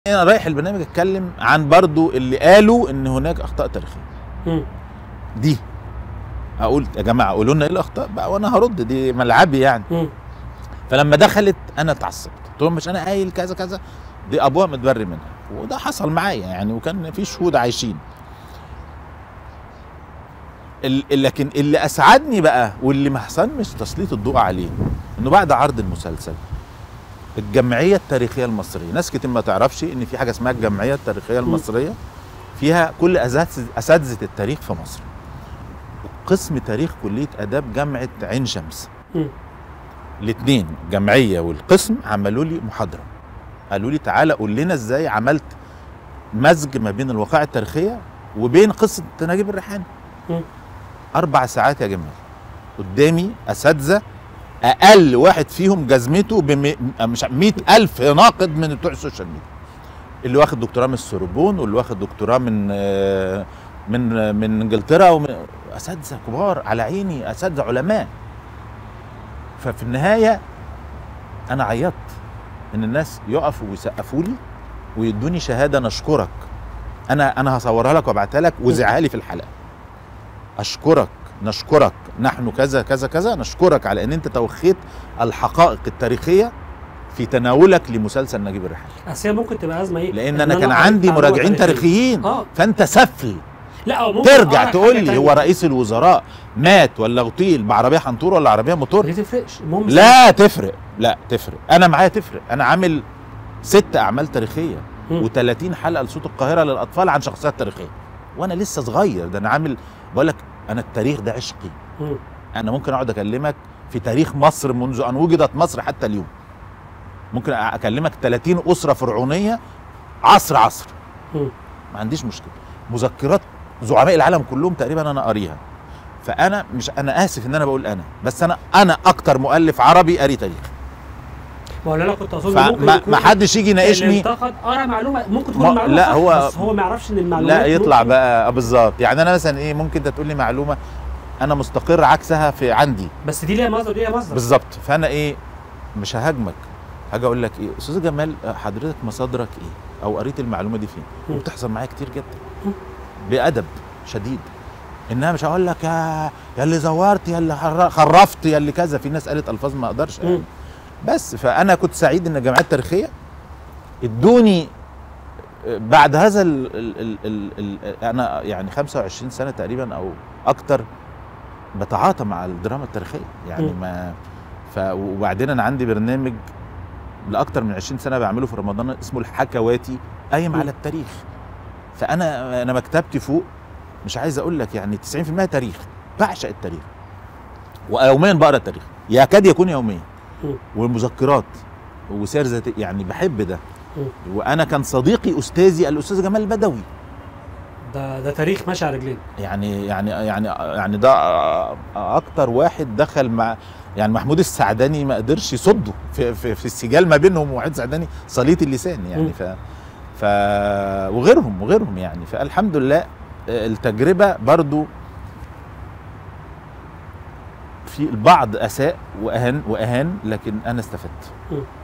انا رايح البرنامج اتكلم عن برضو اللي قالوا ان هناك اخطاء تاريخيه مم. دي اقول يا جماعه قولوا لنا ايه الاخطاء بقى وانا هرد دي ملعبي يعني مم. فلما دخلت انا اتعصبت قلت لهم مش انا قايل كذا كذا دي ابوها متبري منها وده حصل معايا يعني وكان في شهود عايشين ال- لكن اللي اسعدني بقى واللي ما حصلش تسليط الضوء عليه انه بعد عرض المسلسل الجمعيه التاريخيه المصريه ناس كتير ما تعرفش ان في حاجه اسمها الجمعيه التاريخيه المصريه فيها كل أساتذة- اساتذه التاريخ في مصر قسم تاريخ كليه اداب جامعه عين شمس مم. الاثنين الجمعيه والقسم عملوا لي محاضره قالوا لي تعالى قول لنا ازاي عملت مزج ما بين الوقائع التاريخيه وبين قصه نجيب الريحاني مم. اربع ساعات يا جمال قدامي اساتذه اقل واحد فيهم جزمته بم... مش 100 الف ناقد من بتوع السوشيال ميديا اللي واخد دكتوراه من السوربون واللي واخد دكتوراه من آه، من آه، من انجلترا ومن اساتذه كبار على عيني اساتذه علماء ففي النهايه انا عيطت ان الناس يقفوا ويسقفوا لي ويدوني شهاده نشكرك انا انا هصورها لك وابعتها لك وزعها لي في الحلقه اشكرك نشكرك نحن كذا كذا كذا نشكرك على ان انت توخيت الحقائق التاريخيه في تناولك لمسلسل نجيب الريحاني اصل هي ممكن تبقى ازمه ايه؟ لان إن انا كان أعرف عندي معلومة مراجعين تاريخية. تاريخيين اه فانت سفل لا أو ممكن ترجع أعرف تقول حاجة لي هو تانية. رئيس الوزراء مات ولا اغتيل بعربيه حنطور ولا عربيه موتور دي تفرقش المهم لا تفرق لا تفرق انا معايا تفرق انا عامل ست اعمال تاريخيه مم. و30 حلقه لصوت القاهره للاطفال عن شخصيات تاريخيه وانا لسه صغير ده انا عامل بقول لك انا التاريخ ده عشقي مم. انا ممكن اقعد اكلمك في تاريخ مصر منذ ان وجدت مصر حتى اليوم ممكن اكلمك 30 اسره فرعونيه عصر عصر مم. ما عنديش مشكله مذكرات زعماء العالم كلهم تقريبا انا قاريها فانا مش انا اسف ان انا بقول انا بس انا انا اكتر مؤلف عربي قاري تاريخ ما هو اللي انا كنت اقصده ممكن فما يكون ما حدش يجي اللي يناقشني انتقد قرا معلومه ممكن تكون ما- المعلومه لا، صح هو- بس هو ما يعرفش ان المعلومات لا يطلع ممكن- بقى آه بالظبط يعني انا مثلا ايه ممكن انت تقول لي معلومه انا مستقر عكسها في عندي بس دي ليها مصدر دي ليها مصدر بالظبط فانا ايه مش ههاجمك هاجي اقول لك ايه استاذ جمال آه، حضرتك مصادرك ايه او قريت المعلومه دي فين مم. وبتحصل معايا كتير جدا مم. بادب شديد انها مش هقول لك يا يا اللي زورت يا اللي خر- خرفت يا اللي كذا في ناس قالت الفاظ ما اقدرش يعني مم. بس فانا كنت سعيد ان الجامعات التاريخيه ادوني آه، بعد هذا ال ال ال ال ال انا يعني 25 سنه تقريبا او اكتر بتعاطى مع الدراما التاريخيه يعني مم. ما ف وبعدين انا عندي برنامج لاكتر من 20 سنه بعمله في رمضان اسمه الحكواتي قايم مم. على التاريخ فانا انا مكتبتي فوق مش عايز اقول لك يعني 90% تاريخ بعشق التاريخ ويوميا بقرا التاريخ يكاد يكون يوميا مم. والمذكرات وسير ذاتي يعني بحب ده مم. وانا كان صديقي استاذي الاستاذ جمال البدوي ده ده تاريخ ماشي على رجلين يعني يعني يعني يعني ده اكتر واحد دخل مع يعني محمود السعداني ما قدرش يصده في, في, في السجال ما بينهم ومحمود السعداني صليت اللسان يعني مم. ف ف وغيرهم وغيرهم يعني فالحمد لله التجربه برضو في البعض اساء واهان واهان لكن انا استفدت مم.